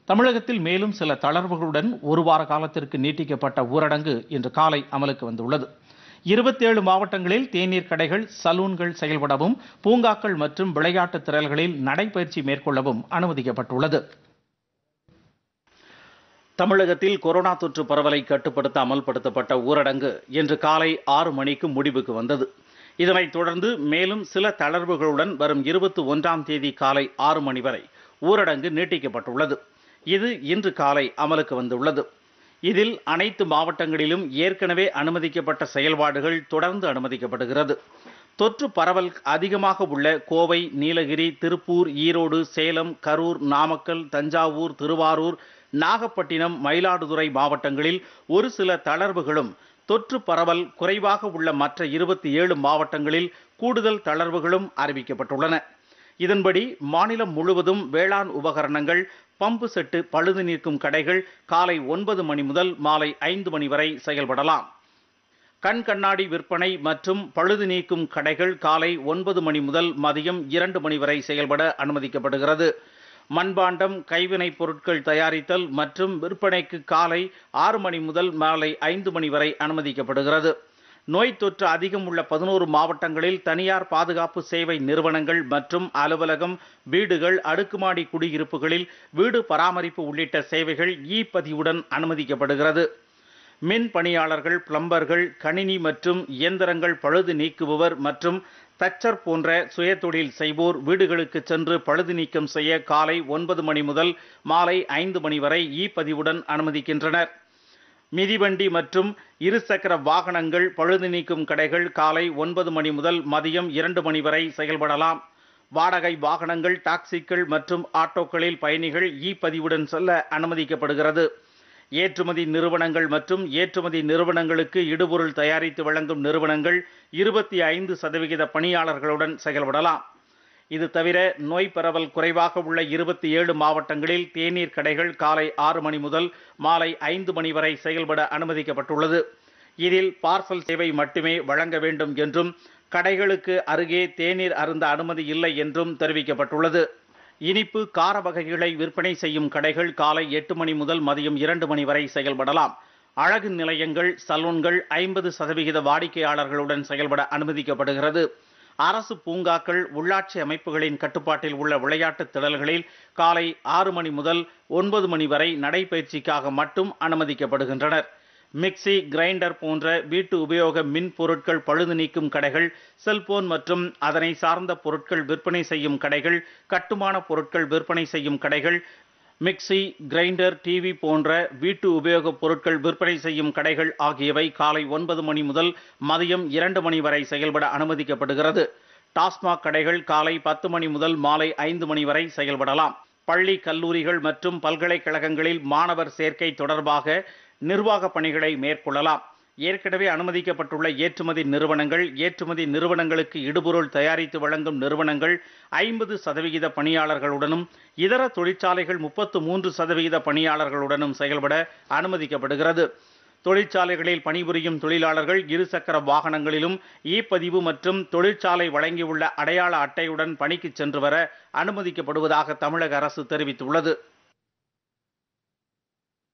தமிழகத்தில் மேலும் சில தளர்வுகளுடன் ஒரு வார காலத்திற்கு நீட்டிக்கப்பட்ட ஊரடங்கு இன்று காலை அமலுக்கு வந்துள்ளது இருபத்தேழு மாவட்டங்களில் தேநீர் கடைகள் சலூன்கள் செயல்படவும் பூங்காக்கள் மற்றும் விளையாட்டுத் திரல்களில் நடைபயிற்சி மேற்கொள்ளவும் அனுமதிக்கப்பட்டுள்ளது தமிழகத்தில் கொரோனா தொற்று பரவலை கட்டுப்படுத்த அமல்படுத்தப்பட்ட ஊரடங்கு இன்று காலை ஆறு மணிக்கு முடிவுக்கு வந்தது இதனைத் தொடர்ந்து மேலும் சில தளர்வுகளுடன் வரும் இருபத்தி ஒன்றாம் தேதி காலை ஆறு மணி வரை ஊரடங்கு நீட்டிக்கப்பட்டுள்ளது இது இன்று காலை அமலுக்கு வந்துள்ளது இதில் அனைத்து மாவட்டங்களிலும் ஏற்கனவே அனுமதிக்கப்பட்ட செயல்பாடுகள் தொடர்ந்து அனுமதிக்கப்படுகிறது தொற்று பரவல் அதிகமாக உள்ள கோவை நீலகிரி திருப்பூர் ஈரோடு சேலம் கரூர் நாமக்கல் தஞ்சாவூர் திருவாரூர் நாகப்பட்டினம் மயிலாடுதுறை மாவட்டங்களில் ஒரு சில தளர்வுகளும் தொற்று பரவல் குறைவாக உள்ள மற்ற இருபத்தி ஏழு மாவட்டங்களில் கூடுதல் தளர்வுகளும் அறிவிக்கப்பட்டுள்ளன இதன்படி மாநிலம் முழுவதும் வேளாண் உபகரணங்கள் பம்பு செட்டு பழுது நீக்கும் கடைகள் காலை ஒன்பது மணி முதல் மாலை ஐந்து மணி வரை செயல்படலாம் கண் கண்ணாடி விற்பனை மற்றும் பழுது நீக்கும் கடைகள் காலை ஒன்பது மணி முதல் மதியம் இரண்டு மணி வரை செயல்பட அனுமதிக்கப்படுகிறது மண்பாண்டம் கைவினைப் பொருட்கள் தயாரித்தல் மற்றும் விற்பனைக்கு காலை ஆறு மணி முதல் மாலை ஐந்து மணி வரை அனுமதிக்கப்படுகிறது நோய் தொற்று அதிகம் உள்ள பதினோரு மாவட்டங்களில் தனியார் பாதுகாப்பு சேவை நிறுவனங்கள் மற்றும் அலுவலகம் வீடுகள் அடுக்குமாடி குடியிருப்புகளில் வீடு பராமரிப்பு உள்ளிட்ட சேவைகள் இ பதிவுடன் அனுமதிக்கப்படுகிறது மின் பணியாளர்கள் பிளம்பர்கள் கணினி மற்றும் இயந்திரங்கள் பழுது நீக்குபவர் மற்றும் தச்சர் போன்ற சுயதொழில் செய்வோர் வீடுகளுக்கு சென்று பழுது நீக்கம் செய்ய காலை ஒன்பது மணி முதல் மாலை ஐந்து மணி வரை இ பதிவுடன் அனுமதிக்கின்றனர் மிதிவண்டி மற்றும் இருசக்கர வாகனங்கள் பழுது நீக்கும் கடைகள் காலை ஒன்பது மணி முதல் மதியம் இரண்டு மணி வரை செயல்படலாம் வாடகை வாகனங்கள் டாக்ஸிக்கள் மற்றும் ஆட்டோக்களில் பயணிகள் இ பதிவுடன் செல்ல அனுமதிக்கப்படுகிறது ஏற்றுமதி நிறுவனங்கள் மற்றும் ஏற்றுமதி நிறுவனங்களுக்கு இடுபொருள் தயாரித்து வழங்கும் நிறுவனங்கள் இருபத்தி ஐந்து சதவிகித பணியாளர்களுடன் செயல்படலாம் இது தவிர நோய் பரவல் குறைவாக உள்ள இருபத்தி ஏழு மாவட்டங்களில் தேநீர் கடைகள் காலை ஆறு மணி முதல் மாலை ஐந்து மணி வரை செயல்பட அனுமதிக்கப்பட்டுள்ளது இதில் பார்சல் சேவை மட்டுமே வழங்க வேண்டும் என்றும் கடைகளுக்கு அருகே தேநீர் அருந்த அனுமதி இல்லை என்றும் தெரிவிக்கப்பட்டுள்ளது இனிப்பு கார வகைகளை விற்பனை செய்யும் கடைகள் காலை எட்டு மணி முதல் மதியம் இரண்டு மணி வரை செயல்படலாம் அழகு நிலையங்கள் சலூன்கள் ஐம்பது சதவிகித வாடிக்கையாளர்களுடன் செயல்பட அனுமதிக்கப்படுகிறது அரசு பூங்காக்கள் உள்ளாட்சி அமைப்புகளின் கட்டுப்பாட்டில் உள்ள விளையாட்டுத் திடல்களில் காலை ஆறு மணி முதல் ஒன்பது மணி வரை நடைபயிற்சிக்காக மட்டும் அனுமதிக்கப்படுகின்றனர் மிக்சி கிரைண்டர் போன்ற வீட்டு உபயோக மின் பொருட்கள் பழுது நீக்கும் கடைகள் செல்போன் மற்றும் அதனை சார்ந்த பொருட்கள் விற்பனை செய்யும் கடைகள் கட்டுமான பொருட்கள் விற்பனை செய்யும் கடைகள் மிக்சி கிரைண்டர் டிவி போன்ற வீட்டு உபயோகப் பொருட்கள் விற்பனை செய்யும் கடைகள் ஆகியவை காலை ஒன்பது மணி முதல் மதியம் இரண்டு மணி வரை செயல்பட அனுமதிக்கப்படுகிறது டாஸ்மாக் கடைகள் காலை பத்து மணி முதல் மாலை ஐந்து மணி வரை செயல்படலாம் பள்ளி கல்லூரிகள் மற்றும் பல்கலைக்கழகங்களில் மாணவர் சேர்க்கை தொடர்பாக நிர்வாக பணிகளை மேற்கொள்ளலாம் ஏற்கனவே அனுமதிக்கப்பட்டுள்ள ஏற்றுமதி நிறுவனங்கள் ஏற்றுமதி நிறுவனங்களுக்கு இடுபொருள் தயாரித்து வழங்கும் நிறுவனங்கள் ஐம்பது சதவிகித பணியாளர்களுடனும் இதர தொழிற்சாலைகள் முப்பத்து மூன்று சதவிகித பணியாளர்களுடனும் செயல்பட அனுமதிக்கப்படுகிறது தொழிற்சாலைகளில் பணிபுரியும் தொழிலாளர்கள் இருசக்கர வாகனங்களிலும் இ பதிவு மற்றும் தொழிற்சாலை வழங்கியுள்ள அடையாள அட்டையுடன் பணிக்கு சென்று வர அனுமதிக்கப்படுவதாக தமிழக அரசு தெரிவித்துள்ளது